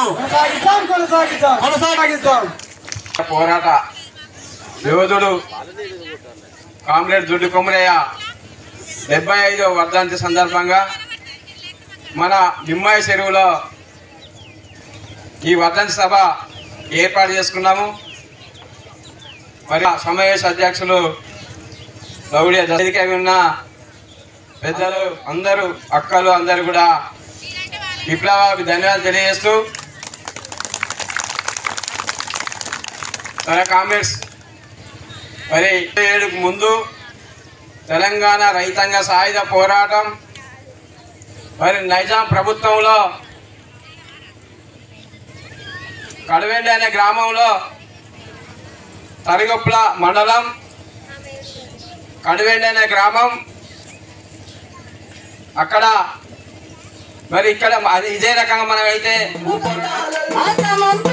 కొనసాగిద్దాం కొనసాగిద్దాం కొనసాగిద్దాం పోరాట యోధుడు కామ్రేడ్ దుడ్డు కొమరయ్య డెబ్బై ఐదో వర్ధంతి సందర్భంగా మన నిమ్మాయి చెరువులో ఈ వర్ధంతి సభ ఏర్పాటు చేసుకున్నాము మరి ఆ సమావేశ అధ్యక్షులు గౌడి వేదిక ఉన్న పెద్దలు అందరూ అక్కలు అందరూ కూడా విప్లవానికి ధన్యవాదాలు తెలియజేస్తూ మరి కామ్రేడ్స్ మరి ఏడుకు ముందు తెలంగాణ రైతాంగ సాయుధ పోరాటం మరి నైజాం ప్రభుత్వంలో కడవెండి అనే గ్రామంలో తరిగొప్పల మండలం కడవెండి అనే గ్రామం అక్కడ మరి ఇక్కడ అది ఇదే రకంగా మనం అయితే అంతమంతా